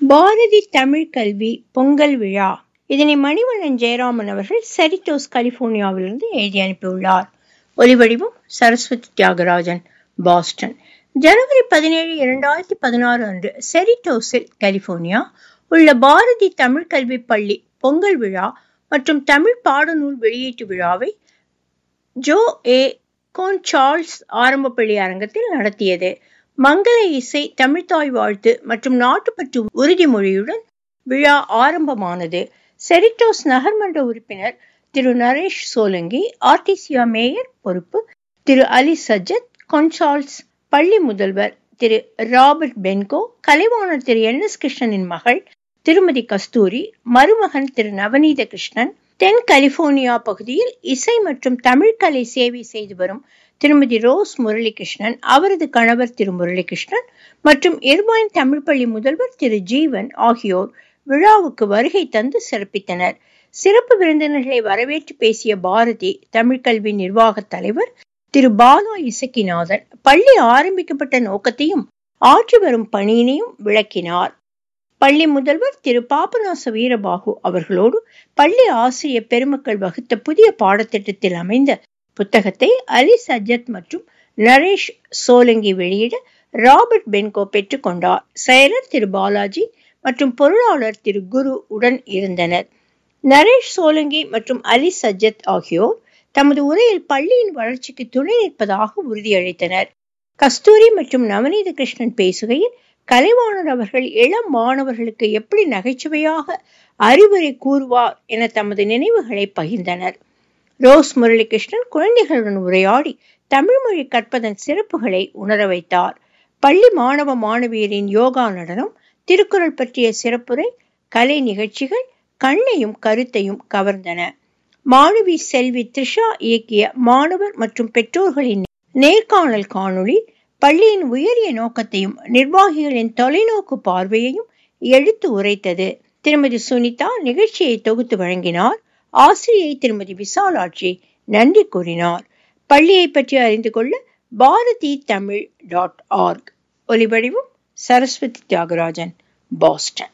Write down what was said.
பாரதி தமிழ் கல்வி பொங்கல் விழா இதனை மணிவண்ணன் ஜெயராமன் அவர்கள் செரிட்டோஸ் கலிபோர்னியாவிலிருந்து எழுதி அனுப்பியுள்ளார் ஒலிவடிவம் சரஸ்வதி தியாகராஜன் பாஸ்டன் ஜனவரி பதினேழு இரண்டாயிரத்தி பதினாறு அன்று செரிட்டோஸில் கலிபோர்னியா உள்ள பாரதி தமிழ் கல்வி பள்ளி பொங்கல் விழா மற்றும் தமிழ் பாடநூல் வெளியீட்டு விழாவை ஜோ ஏ கோன் சார்ல்ஸ் ஆரம்ப பள்ளி அரங்கத்தில் நடத்தியது மங்கள இசை தமிழ்தாய் வாழ்த்து மற்றும் நாட்டுப்பற்று உறுதிமொழியுடன் விழா ஆரம்பமானது செரிட்டோஸ் நகர்மன்ற உறுப்பினர் திரு நரேஷ் சோலங்கி ஆர்டிசியா மேயர் பொறுப்பு திரு அலி சஜத் கொன்சால்ஸ் பள்ளி முதல்வர் திரு ராபர்ட் பென்கோ கலைவாணர் திரு என் எஸ் கிருஷ்ணனின் மகள் திருமதி கஸ்தூரி மருமகன் திரு நவநீத கிருஷ்ணன் தென் கலிபோர்னியா பகுதியில் இசை மற்றும் தமிழ்கலை சேவை செய்து வரும் திருமதி ரோஸ் முரளிகிருஷ்ணன் அவரது கணவர் திரு முரளிகிருஷ்ணன் மற்றும் இர்வாயின் தமிழ் பள்ளி முதல்வர் திரு ஜீவன் ஆகியோர் விழாவுக்கு வருகை தந்து சிறப்பித்தனர் சிறப்பு விருந்தினர்களை வரவேற்று பேசிய பாரதி தமிழ்கல்வி நிர்வாக தலைவர் திரு பாலா இசக்கிநாதன் பள்ளி ஆரம்பிக்கப்பட்ட நோக்கத்தையும் ஆற்றி வரும் பணியினையும் விளக்கினார் பள்ளி முதல்வர் திரு பாபநாச வீரபாகு அவர்களோடு பள்ளி ஆசிரியர் பெருமக்கள் வகுத்த புதிய பாடத்திட்டத்தில் அமைந்த புத்தகத்தை அலி சஜத் மற்றும் நரேஷ் சோலங்கி வெளியிட ராபர்ட் பென்கோ பெற்றுக்கொண்டார் செயலர் திரு பாலாஜி மற்றும் பொருளாளர் திரு குரு உடன் இருந்தனர் நரேஷ் சோலங்கி மற்றும் அலி சஜத் ஆகியோர் தமது உரையில் பள்ளியின் வளர்ச்சிக்கு துணை நிற்பதாக உறுதியளித்தனர் கஸ்தூரி மற்றும் நவநீத கிருஷ்ணன் பேசுகையில் கலைவாணர் அவர்கள் இளம் மாணவர்களுக்கு எப்படி நகைச்சுவையாக அறிவுரை கூறுவார் என தமது நினைவுகளை பகிர்ந்தனர் ரோஸ் முரளிகிருஷ்ணன் குழந்தைகளுடன் உரையாடி தமிழ் மொழி கற்பதன் சிறப்புகளை உணர வைத்தார் பள்ளி மாணவ மாணவியரின் யோகா நடனம் திருக்குறள் பற்றிய சிறப்புரை கலை நிகழ்ச்சிகள் கண்ணையும் கருத்தையும் கவர்ந்தன மாணவி செல்வி த்ரிஷா இயக்கிய மாணவர் மற்றும் பெற்றோர்களின் நேர்காணல் காணொளி பள்ளியின் உயரிய நோக்கத்தையும் நிர்வாகிகளின் தொலைநோக்கு பார்வையையும் எடுத்து உரைத்தது திருமதி சுனிதா நிகழ்ச்சியை தொகுத்து வழங்கினார் ஆசிரியை திருமதி விசாலாட்சி நன்றி கூறினார் பள்ளியை பற்றி அறிந்து கொள்ள பாரதி தமிழ் டாட் ஆர்க் ஒலிவடிவும் சரஸ்வதி தியாகராஜன் பாஸ்டன்